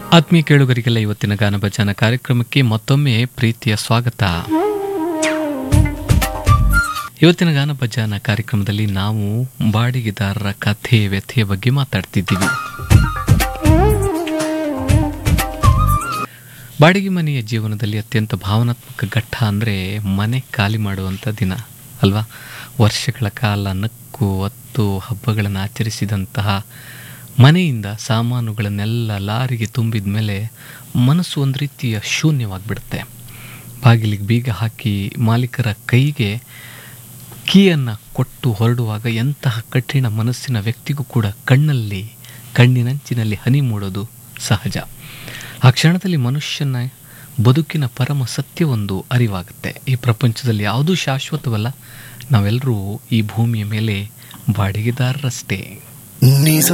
ಆತ್ಮೀಯ ಕೇಳುಗರಿಗೆಲ್ಲ ಇವತ್ತಿನ ಗಾನ ಭಜನ ಕಾರ್ಯಕ್ರಮಕ್ಕೆ ಮತ್ತೊಮ್ಮೆ ಪ್ರೀತಿಯ ಸ್ವಾಗತ ಇವತ್ತಿನ ಗಾನ ಭಜನ ಕಾರ್ಯಕ್ರಮದಲ್ಲಿ ನಾವು ಬಾಡಿಗೆದಾರರ ಕಥೆ ವ್ಯಥೆಯ ಬಗ್ಗೆ ಮಾತಾಡ್ತಿದ್ದೀವಿ ಬಾಡಿಗೆ ಮನೆಯ ಜೀವನದಲ್ಲಿ ಅತ್ಯಂತ ಭಾವನಾತ್ಮಕ ಘಟ್ಟ ಅಂದರೆ ಮನೆ ಖಾಲಿ ಮಾಡುವಂಥ ದಿನ ಅಲ್ವಾ ವರ್ಷಗಳ ಕಾಲ ನಕ್ಕು ಹೊತ್ತು ಹಬ್ಬಗಳನ್ನು ಆಚರಿಸಿದಂತಹ ಮನೆಯಿಂದ ಸಾಮಾನುಗಳನ್ನೆಲ್ಲ ಲಾರಿಗೆ ತುಂಬಿದ ಮೇಲೆ ಮನಸ್ಸು ಒಂದು ರೀತಿಯ ಶೂನ್ಯವಾಗಿಬಿಡುತ್ತೆ ಬಾಗಿಲಿಗೆ ಬೀಗ ಹಾಕಿ ಮಾಲೀಕರ ಕೈಗೆ ಕೀಯನ್ನು ಕೊಟ್ಟು ಹೊರಡುವಾಗ ಎಂತಹ ಕಠಿಣ ಮನಸ್ಸಿನ ವ್ಯಕ್ತಿಗೂ ಕೂಡ ಕಣ್ಣಲ್ಲಿ ಕಣ್ಣಿನಂಚಿನಲ್ಲಿ ಹನಿ ಮೂಡೋದು ಸಹಜ ಆ ಕ್ಷಣದಲ್ಲಿ ಮನುಷ್ಯನ ಬದುಕಿನ ಪರಮ ಸತ್ಯವೊಂದು ಅರಿವಾಗುತ್ತೆ ಈ ಪ್ರಪಂಚದಲ್ಲಿ ಯಾವುದೂ ಶಾಶ್ವತವಲ್ಲ ನಾವೆಲ್ಲರೂ ಈ ಭೂಮಿಯ ಮೇಲೆ ಬಾಡಿಗೆದಾರರಷ್ಟೇ ನೀ